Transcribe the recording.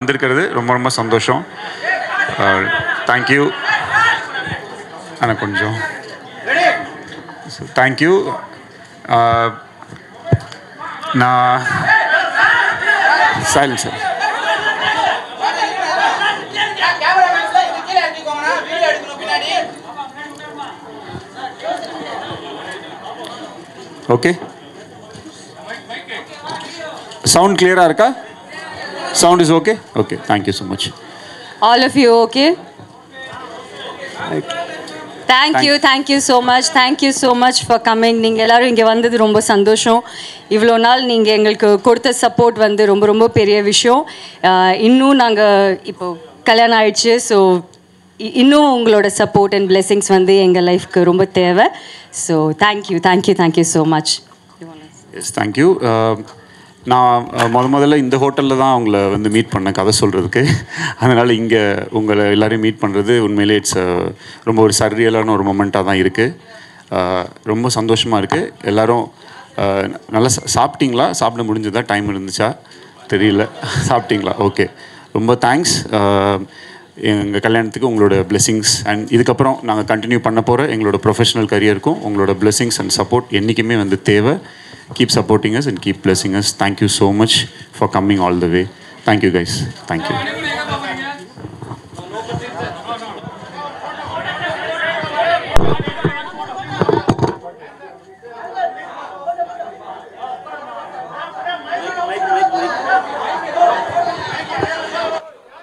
வந்திருக்கிறது ரொம்ப ரொம்ப சந்தோஷம் தேங்க்யூ ஆனால் கொஞ்சம் தேங்க்யூ நான் சைலன்ஸ் சார் ஓகே சவுண்ட் கிளியராக இருக்கா sound is okay okay thank you so much all of you okay thank you thank you so much thank you so much for coming நீங்கள் எல்லோரும் இங்கே வந்தது ரொம்ப சந்தோஷம் இவ்வளோ நாள் நீங்கள் எங்களுக்கு கொடுத்த சப்போர்ட் வந்து ரொம்ப ரொம்ப பெரிய விஷயம் அஹ், இன்னும் நாங்கள் இப்போ கல்யாணம் ஆயிடுச்சு ஸோ இன்னும் உங்களோட சப்போர்ட் அண்ட் blessings வந்து எங்கள் லைஃப்க்கு ரொம்ப தேவை so thank you thank you thank you so much yes thank you நான் அஹ், முத முதல்ல இந்த ஹோட்டலில் தான் உங்களை வந்து மீட் பண்ண கதை சொல்கிறதுக்கு அதனால் இங்கே உங்களை எல்லாரையும் மீட் பண்ணுறது உண்மையிலே இட்ஸ் ரொம்ப ஒரு சர்ரியலான ஒரு மொமெண்ட்டாக தான் இருக்குது ரொம்ப சந்தோஷமாக இருக்குது எல்லோரும் நல்லா சா- சாப்பிட்டீங்களா சாப்பிட முடிஞ்சதா டைம் இருந்துச்சா தெரியல சாப்பிட்டீங்களா ஓகே ரொம்ப தேங்க்ஸ் எங்கள் கல்யாணத்துக்கு உங்களோட blessings அண்ட் இதுக்கப்புறம் நாங்கள் கண்டினியூ பண்ண போகிற எங்களோட ப்ரொஃபஷனல் கரியருக்கும் உங்களோட blessings அண்ட் சப்போர்ட் என்றைக்குமே வந்து தேவை keep supporting us and keep blessing us thank you so much for coming all the way thank you guys thank you